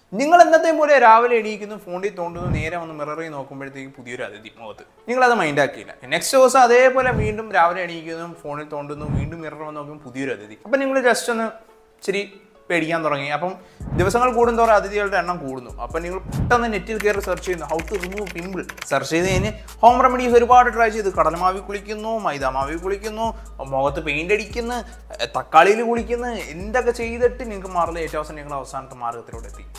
നിങ്ങൾ എന്നത്തെ പോലെ രാവിലെ എണീക്കുന്നു ഫോണിൽ തോണ്ടുന്നു നേരെ വന്ന് മിററിൽ നോക്കുമ്പോഴത്തേക്ക് പുതിയൊരു അതിഥി മുഖത്ത് നിങ്ങളത് മൈൻഡ് ആക്കിയില്ല നെക്സ്റ്റ് ദിവസം അതേപോലെ വീണ്ടും രാവിലെ എണീക്കുന്നു ഫോണിൽ തോണ്ടുന്നു വീണ്ടും മിറർ വന്ന് നോക്കുമ്പോൾ പുതിയൊരു അതിഥി അപ്പം നിങ്ങൾ ജസ്റ്റ് ഒന്ന് ഇച്ചിരി പേടിക്കാൻ തുടങ്ങി അപ്പം ദിവസങ്ങൾ കൂടുന്തോറും അതിഥികളുടെ എണ്ണം കൂടുന്നു അപ്പം നിങ്ങൾ പെട്ടെന്ന് നെറ്റിൽ കയറി സെർച്ച് ചെയ്യുന്നു how to remove pimple search ചെയ്ത് കഴിഞ്ഞ് ഹോം റെമഡീസ് ഒരുപാട് ട്രൈ ചെയ്ത് കടലമാവി കുളിക്കുന്നു മൈദാമാവി കുളിക്കുന്നു മുഖത്ത് പെയിന്റ് അടിക്കുന്നു എഹ് തക്കാളിയിൽ കുളിക്കുന്നു എന്തൊക്കെ ചെയ്തിട്ട് നിങ്ങൾക്ക് മാറില്ല ഏറ്റവും അവസാനം നിങ്ങൾ അവസാനത്തെ മാർഗത്തിലൂടെ എത്തി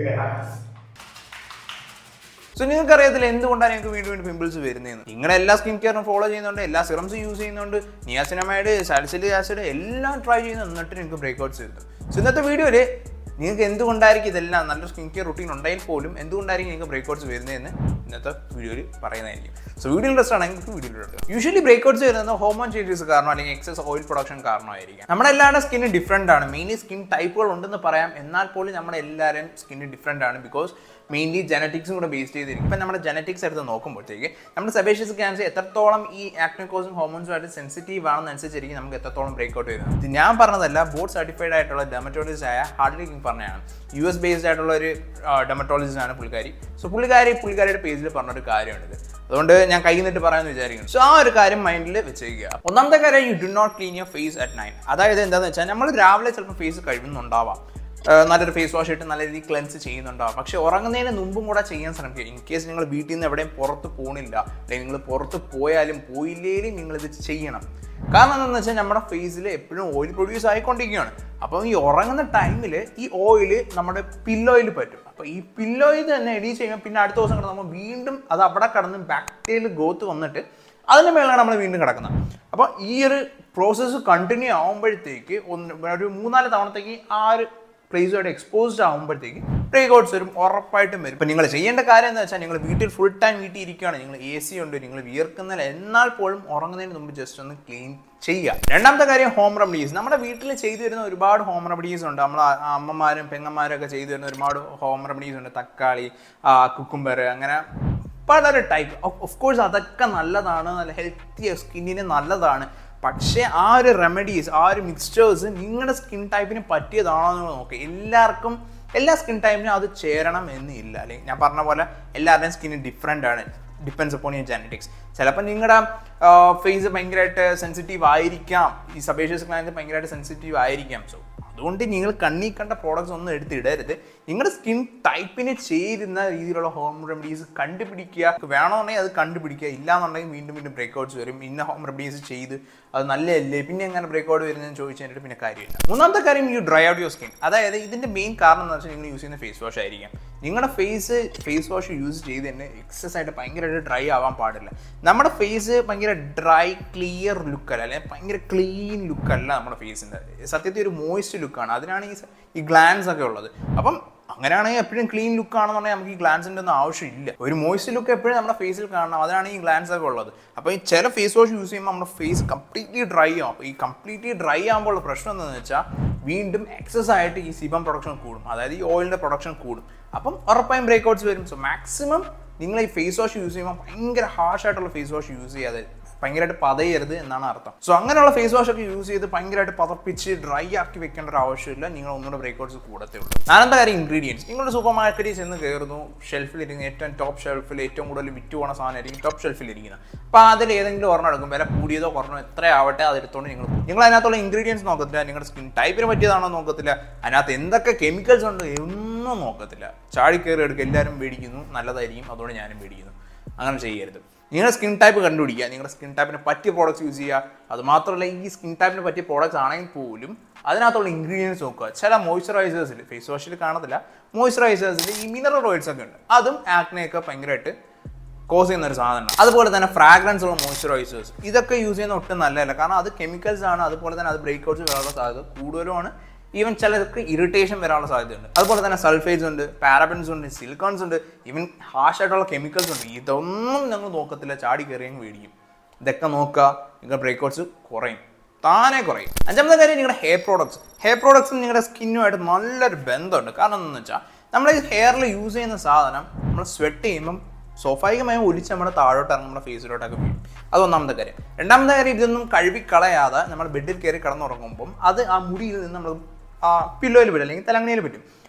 സോ നിങ്ങൾക്ക് അറിയത്തില്ല എന്തുകൊണ്ടാണ് നിങ്ങൾക്ക് വീണ്ടും വീണ്ടും പിമ്പിൾസ് വരുന്നതെന്ന് നിങ്ങളുടെ എല്ലാ സ്കിൻ കെയറും ഫോളോ ചെയ്യുന്നുണ്ട് എല്ലാ സിറംസ് യൂസ് ചെയ്യുന്നുണ്ട് നിയാസിനമൈഡ് സാലിസിലിക് ആസിഡ് എല്ലാം ട്രൈ ചെയ്യുന്നു എന്നിട്ട് നിങ്ങൾക്ക് ബ്രേക്ക്ഔട്ട്സ് വരുന്നു സോ ഇന്നത്തെ വീഡിയോയിൽ നിങ്ങൾക്ക് എന്തുകൊണ്ടായിരിക്കും ഇതെല്ലാം നല്ല സ്കിൻ കെയർ റുട്ടീൻ ഉണ്ടെങ്കിൽ പോലും എന്തുകൊണ്ടായിരിക്കും നിങ്ങൾക്ക് ബ്രേക്ക്ഔട്ട്സ് വരുന്നതെന്ന് ഇന്നത്തെ വീഡിയോയിൽ പറയുന്നതായിരിക്കും സോ വീഡിയോ ഇൻട്രസ്റ്റ് ആണെങ്കിൽ വീഡിയോയിലോട്ട് യൂഷ്വലി ബ്രേക്ക്ഔട്ട്സ് വരുന്നത് ഹോമോൺ ചേഞ്ചസ് കാരണം അല്ലെങ്കിൽ എക്സസ് ഓയിൽ പ്രൊഡക്ഷൻ കാരണമായിരിക്കും നമ്മുടെ എല്ലാവരുടെ സ്കിന്ന് ഡിഫറെൻ്റ് ആണ് മെയിൻലി സ്കിൻ ടൈപ്പുകൾ ഉണ്ടെന്ന് പറയാം എന്നാൽ പോലും നമ്മുടെ എല്ലാവരും സ്കിന്ന് ഡിഫറെൻ്റ് ആണ് ബിക്കോസ് മെയിൻലി ജനറ്റിക്സും കൂടെ ബേസ് ചെയ്തിരിക്കും ഇപ്പം നമ്മുടെ ജനറ്റിക്സ് എടുത്ത് നോക്കുമ്പോഴത്തേക്ക് നമ്മുടെ സെബേഷ്യസ് ക്യാൻസർ എത്രത്തോളം ഈ ആക്ടിക്കോസും ഹോർമോൺസുമായിട്ട് സെൻസിറ്റീവ് ആണെന്നനുസരിച്ചിരിക്കും നമുക്ക് എത്രത്തോളം ബ്രേക്ക്ഔട്ട് വരുന്നത് ഇത് ഞാൻ പറഞ്ഞതല്ല ബോർഡ് സർട്ടിഫൈഡ് ആയിട്ടുള്ള ഡെമറ്റോളജിസ്റ്റ് ആയ ഹാർഡ്ലി കിങ് പറഞ്ഞതാണ് യു എസ് ബേസ്ഡ് ആയിട്ടുള്ള ഒരു ഡെമറ്റോളജിസ്റ്റ് ആണ് പുള്ളിക്കാരി സോ പുള്ളിക്കാരി പുള്ളിക്കാരിയുടെ പേജിൽ പറഞ്ഞൊരു കാര്യമാണിത് അതുകൊണ്ട് ഞാൻ കൈ നിന്നിട്ട് പറയാമെന്ന് വിചാരിക്കുന്നു സോ ആ ഒരു കാര്യം മൈൻഡിൽ വെച്ചേക്കുക ഒന്നാമത്തെ കാര്യം you do not clean your face at night അതായത് എന്താണെന്ന് വെച്ചാൽ നമ്മൾ രാവിലെ ചിലപ്പോൾ ഫേസ് കഴിയുന്നുണ്ടാവാം ഏഹ് നല്ലൊരു ഫേസ് വാഷ് ഇട്ട് നല്ല രീതിയിൽ ക്ലെൻസ് ചെയ്യുന്നുണ്ടാവും പക്ഷെ ഉറങ്ങുന്നതിന് മുമ്പും കൂടെ ചെയ്യാൻ ശ്രമിക്കുക ഇൻ കേസ് നിങ്ങൾ വീട്ടിൽ നിന്ന് എവിടെയും പുറത്ത് പോണില്ല അല്ലെങ്കിൽ നിങ്ങൾ പുറത്ത് പോയാലും പോയില്ലേലും നിങ്ങൾ ഇത് ചെയ്യണം കാരണം എന്താണെന്ന് വെച്ചാൽ നമ്മുടെ ഫേസിൽ എപ്പോഴും ഓയിൽ പ്രൊഡ്യൂസ് ആയിക്കൊണ്ടിരിക്കുകയാണ് അപ്പം ഈ ഉറങ്ങുന്ന ടൈമിൽ ഈ ഓയിൽ നമ്മുടെ പില്ലോയിൽ പറ്റും അപ്പോൾ ഈ പില്ലോയിൽ തന്നെ എഡീസ് ചെയ്യുമ്പോൾ പിന്നെ അടുത്ത ദിവസം കിടന്ന് നമ്മൾ വീണ്ടും അത് അവിടെ കടന്ന് ബാക്ടീരിയൽ ഗ്രോത്ത് വന്നിട്ട് അതിൻ്റെ മേലാണ് നമ്മൾ വീണ്ടും കിടക്കുന്നത് അപ്പോൾ ഈ ഒരു പ്രോസസ്സ് കണ്ടിന്യൂ ആകുമ്പോഴത്തേക്ക് ഒന്ന് ഒരു മൂന്നാല് തവണത്തേക്ക് ആ ഒരു പ്ലേസുമായിട്ട് എക്സ്പോസ്ഡ് ആകുമ്പോഴത്തേക്ക് ബ്രേക്ക്ഔട്ട്സ് വരും ഉറപ്പായിട്ടും വരും ഇപ്പം നിങ്ങൾ ചെയ്യേണ്ട കാര്യം എന്താ വെച്ചാൽ നിങ്ങൾ വീട്ടിൽ ഫുൾ ടൈം വീട്ടിൽ ഇരിക്കുകയാണ് നിങ്ങൾ എ സി ഉണ്ട് നിങ്ങൾ വിയർക്കുന്നില്ല എന്നാൽ പോലും ഉറങ്ങുന്നതിന് മുമ്പ് ജസ്റ്റ് ഒന്ന് ക്ലീൻ ചെയ്യുക രണ്ടാമത്തെ കാര്യം ഹോം റെമഡീസ് നമ്മുടെ വീട്ടിൽ ചെയ്തു വരുന്ന ഒരുപാട് ഹോം റെമഡീസ് ഉണ്ട് നമ്മൾ അമ്മമാരും പെങ്ങന്മാരും ഒക്കെ ചെയ്തു വരുന്ന ഒരുപാട് ഹോം റെമഡീസ് ഉണ്ട് തക്കാളി കുക്കുംബർ അങ്ങനെ പലര് ടൈപ്പ് ഓഫ് കോഴ്സ് അതൊക്കെ നല്ലതാണ് നല്ല ഹെൽത്തി സ്കിന്നിന് നല്ലതാണ് പക്ഷേ ആ ഒരു റെമഡീസ് ആ ഒരു മിക്സ്ചേഴ്സ് നിങ്ങളുടെ സ്കിൻ ടൈപ്പിന് പറ്റിയതാണോ എന്ന് നോക്കുക എല്ലാവർക്കും എല്ലാ സ്കിൻ ടൈപ്പിനും അത് ചേരണം എന്നില്ല അല്ലെങ്കിൽ ഞാൻ പറഞ്ഞ പോലെ എല്ലാവരുടെയും സ്കിന്ന് ഡിഫറെൻ്റ് ആണ് ഡിപ്പെൻസ് അപ്പോൺ യുവർ ജനറ്റിക്സ് ചിലപ്പോൾ നിങ്ങളുടെ ഫേസ് ഭയങ്കരമായിട്ട് സെൻസിറ്റീവ് ആയിരിക്കാം ഈ സബേഷ്യസ് ഗ്ലാൻഡ് ഭയങ്കരമായിട്ട് സെൻസിറ്റീവ് ആയിരിക്കാം സോ അതുകൊണ്ട് നിങ്ങൾ കണ്ണി കണ്ട പ്രോഡക്റ്റ്സ് ഒന്നും എടുത്തിടരുത് നിങ്ങളുടെ സ്കിൻ ടൈപ്പിന് ചേരുന്ന രീതിയിലുള്ള ഹോം റെമഡീസ് കണ്ടുപിടിക്കുക വേണമെന്നുണ്ടെങ്കിൽ അത് കണ്ടുപിടിക്കുക ഇല്ലാന്നുണ്ടെങ്കിൽ വീണ്ടും വീണ്ടും ബ്രേക്ക്ഔട്ട്സ് വരും ഇന്ന ഹോം റെമഡീസ് ചെയ്ത് അത് നല്ലതല്ലേ പിന്നെ എങ്ങനെ ബ്രേക്ക്ഔട്ട് വരുന്നതെന്ന് ചോദിച്ചു കഴിഞ്ഞിട്ട് പിന്നെ കാര്യമില്ല മൂന്നാമത്തെ കാര്യം you dry out your skin അതായത് ഇതിന്റെ മെയിൻ കാരണം എന്ന് വെച്ചാൽ നിങ്ങൾ യൂസ് ചെയ്യുന്ന ഫേസ് വാഷ് ആയിരിക്കാം നിങ്ങളുടെ ഫേസ് ഫേസ് വാഷ് യൂസ് ചെയ്ത് തന്നെ എക്സസ് ആയിട്ട് ഭയങ്കരമായിട്ട് ഡ്രൈ ആവാൻ പാടില്ല നമ്മുടെ ഫേസ് ഭയങ്കര ഡ്രൈ ക്ലിയർ ലുക്കല്ല അല്ലെങ്കിൽ ഭയങ്കര ക്ലീൻ ലുക്കല്ല നമ്മുടെ ഫേസിൻ്റെ സത്യത്തിൽ ഒരു മോയിസ്റ്റ് ലുക്കാണ് അതിനാണ് ഈ സ- ഈ ഗ്ലാൻസ് ഒക്കെ ഉള്ളത് അപ്പം അങ്ങനെയാണെങ്കിൽ എപ്പോഴും ക്ലീൻ ലുക്ക് ആണെന്നുണ്ടെങ്കിൽ നമുക്ക് ഈ ഗ്ലാൻസിൻ്റെ ഒന്നും ആവശ്യമില്ല ഒരു മോയിസ്റ്റ് ലുക്ക് എപ്പോഴും നമ്മുടെ ഫേസിൽ കാണണം അതിനാണ് ഈ ഗ്ലാൻസ് ഒക്കെ ഉള്ളത് അപ്പോൾ ഈ ചില ഫേസ് വാഷ് യൂസ് ചെയ്യുമ്പോൾ നമ്മുടെ ഫേസ് കംപ്ലീറ്റ്ലി ഡ്രൈ ആവും അപ്പോൾ ഈ കംപ്ലീറ്റ്ലി ഡ്രൈ ആകുമ്പോൾ ഉള്ള പ്രശ്നം എന്താണെന്ന് വെച്ചാൽ വീണ്ടും എക്സസ് ആയിട്ട് ഈ സിബം പ്രൊഡക്ഷൻ കൂടും അതായത് ഈ ഓയിലിൻ്റെ പ്രൊഡക്ഷൻ കൂടും അപ്പം ഉറപ്പായും ബ്രേക്ക്ഔട്ട്സ് വരും സോ മാക്സിമം നിങ്ങൾ ഈ ഫേസ് വാഷ് യൂസ് ചെയ്യുമ്പോൾ ഭയങ്കര ഹാർഷ് ആയിട്ടുള്ള ഫേസ് വാഷ് യൂസ് ചെയ്യാതെ ഭയങ്കരമായിട്ട് പതയരുത് എന്നാണ് അർത്ഥം സോ അങ്ങനെയുള്ള ഫേസ് വാഷ് ഒക്കെ യൂസ് ചെയ്ത് ഭയങ്കരമായിട്ട് പതപ്പിച്ച് ഡ്രൈ ആക്കി വെക്കേണ്ട ഒരു ആവശ്യമില്ല നിങ്ങൾ ഒന്നുകൂടെ ബ്രേക്ക്ഔട്ട്സ് കൂടത്തേ ഉള്ളൂ നാലാമത്തെ കാര്യം ഇൻഗ്രീഡിയൻസ് നിങ്ങളുടെ സൂപ്പർ മാർക്കറ്റിൽ ചെന്ന് കയറുന്നു ഷെൽഫിൽ ഇരിക്കുന്ന ഏറ്റവും ടോപ്പ് ഷെൽഫിൽ ഏറ്റവും കൂടുതൽ വിറ്റ് പോകുന്ന സാധനമായിരിക്കും ടോപ്പ് ഷെൽഫിൽ ഇരിക്കുന്നത് അപ്പോൾ അതിൽ ഏതെങ്കിലും ഒരെണ്ണം എടുക്കും വില കൂടിയതോ കുറഞ്ഞോ എത്ര ആവട്ടെ അതെടുത്തോണ്ട് നിങ്ങൾ പോകും. നിങ്ങൾ അതിനകത്തുള്ള ഇൻഗ്രീഡിയൻസ് നോക്കത്തില്ല നിങ്ങളുടെ സ്കിൻ ടൈപ്പിന് പറ്റിയതാണോ നോക്കത്തില്ല അതിനകത്ത് എന്തൊക്കെ കെമിക്കൽസ് ഉണ്ട് ഒന്നും നോക്കത്തില്ല ചാടി കയറി എടുക്കുക എല്ലാവരും മേടിക്കുന്നു നല്ലതായിരിക്കും അതുകൊണ്ട് ഞാനും മേടിക്കുന്നു അങ്ങനെ ചെയ്യരുത് നിങ്ങളുടെ സ്കിൻ ടൈപ്പ് കണ്ടുപിടിക്കുക നിങ്ങളുടെ സ്കിൻ ടൈപ്പിന് പറ്റിയ പ്രോഡക്റ്റ്സ് യൂസ് ചെയ്യുക അത് മാത്രമല്ല ഈ സ്കിൻ ടൈപ്പിന് പറ്റിയ പ്രോഡക്റ്റ്സ് ആണെങ്കിൽ പോലും അതിനകത്തുള്ള ഇൻഗ്രീഡിയൻസ് നോക്കുക ചില മോയ്സ്ചറൈസേഴ്സിൽ ഫേസ് വാഷിൽ കാണത്തില്ല മോയ്സ്ചറൈസേഴ്സിൽ ഈ മിനറൽ ഓയിൽസ് ഒക്കെ ഉണ്ട് അതും ആക്നെയൊക്കെ ഭയങ്കരമായിട്ട് കോസ് ചെയ്യുന്ന ഒരു സാധനമാണ് അതുപോലെ തന്നെ ഫ്രാഗ്രൻസ് ഉള്ള മോയ്സ്ചറൈസേഴ്സ് ഇതൊക്കെ യൂസ് ചെയ്യുന്ന ഒട്ടും നല്ലതല്ല കാരണം അത് കെമിക്കൽസ് ആണ് അതുപോലെ തന്നെ അത് ബ്രേക്ക്ഔട്ട്സ് വരാനുള്ള സാധ്യത കൂടുതലുമാണ് ഈവൻ ചിലർക്ക് ഇറിറ്റേഷൻ വരാനുള്ള സാധ്യതയുണ്ട് അതുപോലെ തന്നെ സൾഫേറ്റ്സ് ഉണ്ട് പാരബൻസ് ഉണ്ട് സിലിക്കോൺസ് ഉണ്ട് ഈവൻ ഹാഷ് ആയിട്ടുള്ള കെമിക്കൽസ് ഉണ്ട് ഇതൊന്നും ഞങ്ങൾ നോക്കത്തില്ല ചാടി കയറിയും മേടിക്കും ഇതൊക്കെ നോക്കുക നിങ്ങളുടെ ബ്രേക്ക്ഔട്ട്സ് കുറയും താനെ കുറയും അഞ്ചാമത്തെ കാര്യം നിങ്ങളുടെ ഹെയർ പ്രോഡക്ട്സ് ഹെയർ പ്രോഡക്ട്സും നിങ്ങളുടെ സ്കിന്നുമായിട്ട് നല്ലൊരു ബന്ധമുണ്ട് കാരണം എന്താണെന്ന് വെച്ചാൽ നമ്മൾ ഈ ഹെയറിൽ യൂസ് ചെയ്യുന്ന സാധനം നമ്മൾ സ്വെറ്റ് ചെയ്യുമ്പം സ്വാഭാവികമായും ഒലിച്ച് നമ്മുടെ താഴോട്ട് ഇറങ്ങും നമ്മുടെ ഫേസിലോട്ടൊക്കെ വീഴും അത് ഒന്നാമത്തെ കാര്യം രണ്ടാമത്തെ കാര്യം ഇതൊന്നും കഴുകിക്കളയാതെ നമ്മൾ ബെഡിൽ കയറി കിടന്നുറങ്ങുമ്പം അത് ആ മുടിയിൽ നിന്ന് നമ്മൾ ആ പില്ലോയിൽ പറ്റും അല്ലെങ്കിൽ തലങ്ങണിയിൽ പറ്റും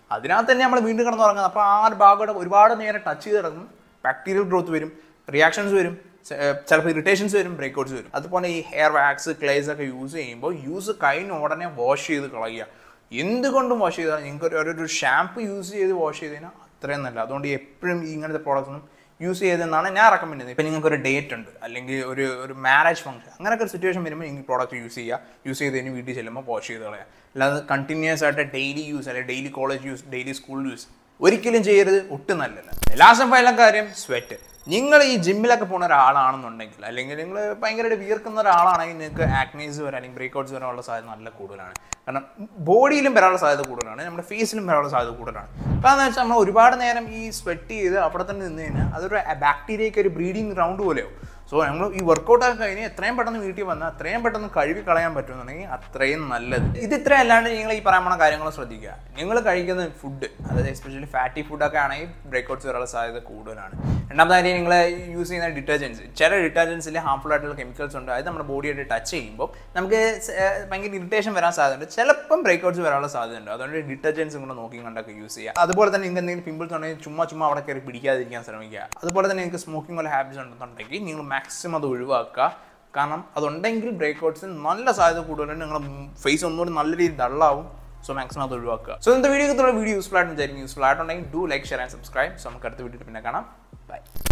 അതിനകത്ത് തന്നെ നമ്മൾ വീണ്ടും കിടന്ന് ഉറങ്ങുന്നത് അപ്പോൾ ആ ഒരു ഭാഗം ഒരുപാട് നേരം ടച്ച് ചെയ്ത് കിടക്കും ബാക്ടീരിയൽ ഗ്രോത്ത് വരും റിയാക്ഷൻസ് വരും ചിലപ്പോൾ ഇറിറ്റേഷൻസ് വരും ബ്രേക്ക്ഔട്ട്സ് വരും അതുപോലെ ഈ ഹെയർ വാക്സ് ക്ലേസ് ഒക്കെ യൂസ് ചെയ്യുമ്പോൾ യൂസ് കഴിഞ്ഞ ഉടനെ വാഷ് ചെയ്ത് കളയുക എന്തുകൊണ്ടും വാഷ് ചെയ്താൽ നിങ്ങൾക്ക് ഒരു ഒരു ഷാമ്പു യൂസ് ചെയ്ത് വാഷ് ചെയ്ത് കഴിഞ്ഞാൽ അത്രയും നല്ല അതുകൊണ്ട് എപ്പോഴും ഈ ഇങ്ങനത്തെ പ്രോഡക്റ്റ്സ് ഒന്നും യൂസ് ചെയ്തെന്നാണ് ഞാൻ റെക്കമെൻഡ് ചെയ്യുന്നത് ഇപ്പം നിങ്ങൾക്ക് ഒരു ഡേറ്റ് ഉണ്ട് അല്ലെങ്കിൽ ഒരു ഒരു മാരേജ് ഫംഗ്ഷൻ അങ്ങനെയൊക്കെ ഒരു സിറ്റുവേഷൻ വരുമ്പോൾ നിങ്ങൾ പ്രോഡക്റ്റ് യൂസ് ചെയ്യുക യൂസ് ചെയ്ത് കഴിഞ്ഞ് വീട്ടിൽ ചെല്ലുമ്പോൾ വാഷ് ചെയ്ത് കളയുക അല്ലാതെ കണ്ടിന്യൂസ് ആയിട്ട് ഡെയിലി യൂസ് അല്ലെങ്കിൽ daily college use daily school use ഒരിക്കലും ചെയ്യരുത് ഒട്ടും നല്ലല്ല ലാസ്റ്റ് ഓഫ് എല്ലാ കാര്യം സ്വെറ്റ് നിങ്ങൾ ഈ ജിമ്മിലൊക്കെ പോകുന്ന ഒരാളാണെന്നുണ്ടെങ്കിൽ അല്ലെങ്കിൽ നിങ്ങൾ ഭയങ്കരമായിട്ട് വിയർക്കുന്ന ഒരാളാണെങ്കിൽ നിങ്ങൾക്ക് ആക്നീസ് വരാൻ അല്ലെങ്കിൽ ബ്രേക്ക്ഔട്ട്സ് വരാനുള്ള സാധ്യത നല്ല കൂടുതലാണ് കാരണം ബോഡിയിലും വരാനുള്ള സാധ്യത കൂടുതലാണ് നമ്മുടെ ഫേസിലും വരാനുള്ള സാധ്യത കൂടുതലാണ് അപ്പോൾ എന്ന് വെച്ചാൽ നമ്മൾ ഒരുപാട് നേരം ഈ സ്വെറ്റ് ചെയ്ത് അവിടെ തന്നെ നിന്ന് കഴിഞ്ഞാൽ അതൊരു ബാക്ടീരിയയ്ക്ക് ഒരു ബ്രീഡിങ് ഗ്രൗണ്ട് പോലെയോ സോ നമ്മൾ ഈ വർക്കൗട്ട് ഒക്കെ കഴിഞ്ഞ് എത്രയും പെട്ടെന്ന് വീട്ടിൽ വന്നാൽ അത്രയും പെട്ടെന്ന് കഴുകി കളയാൻ പറ്റുമെന്നുണ്ടെങ്കിൽ അത്രയും നല്ലത് ഇത് ഇത്ര അല്ലാണ്ട് നിങ്ങൾ ഈ പറയാൻ പോണ കാര്യങ്ങൾ ശ്രദ്ധിക്കുക നിങ്ങൾ കഴിക്കുന്ന ഫുഡ് അതായത് എസ്പെഷ്യലി ഫാറ്റി ഫുഡൊക്കെ ആണെങ്കിൽ ബ്രേക്ക്ഔട്ട്സ് വരാനുള്ള സാധ്യത കൂടുതലാണ് രണ്ടാമത്തെ കാര്യം നിങ്ങൾ യൂസ് ചെയ്യുന്ന ഡിറ്റർജൻസ് ചില ഡിറ്റർജൻസിൽ ഹാർംഫുൾ ആയിട്ടുള്ള കെമിക്കൽസ് ഉണ്ട് അത് നമ്മുടെ ബോഡിയായിട്ട് ടച്ച് ചെയ്യുമ്പോൾ നമുക്ക് സ- ഏർ ഭയങ്കര ഇറിറ്റേഷൻ വരാൻ സാധ്യതയുണ്ട് ചിലപ്പം ബ്രേക്ക്ഔട്ട്സ് വരാനുള്ള സാധ്യതയുണ്ട് അതുകൊണ്ട് ഡിറ്റർജൻസും കൂടെ നോക്കി കണ്ടൊക്കെ യൂസ് ചെയ്യുക അതുപോലെ തന്നെ നിങ്ങൾക്ക് എന്തെങ്കിലും പിമ്പിൾസ് ഉണ്ടെങ്കിൽ ചുമ്മാ ചുമ്മാ അവിടെ കയറി പിടിക്കാതിരിക്കാൻ ശ്രമിക്കുക അതുപോലെ തന്നെ നിങ്ങൾക്ക് സ്മോക്കിംഗ് പോലെ ഹാബിറ്റ്സ് ഉണ്ടെന്നുണ്ടെങ്കിൽ നിങ്ങൾ മാക്സിമം അത് ഒഴിവാക്കുക കാരണം അതുണ്ടെങ്കിൽ ബ്രേക്ക്ഔട്ട്സിന് നല്ല സാധ്യത കൂടുതലുണ്ട് നിങ്ങളുടെ ഫേസ് ഒന്നുകൂടി നല്ല രീതിയിൽ ഡള്ളാവും സോ മാക്സിമം അത് ഒഴിവാക്കുക സോ ഇന്നത്തെ വീഡിയോ വീഡിയോ യൂസ്ഫുൾ ആയിട്ട് വിചാരിക്കും യൂസ്ഫുൾ ആയിട്ടുണ്ടെങ്കിൽ do like share and subscribe so നമുക്ക് അടുത്ത വീഡിയോ പിന്നെ കാണാം ബൈ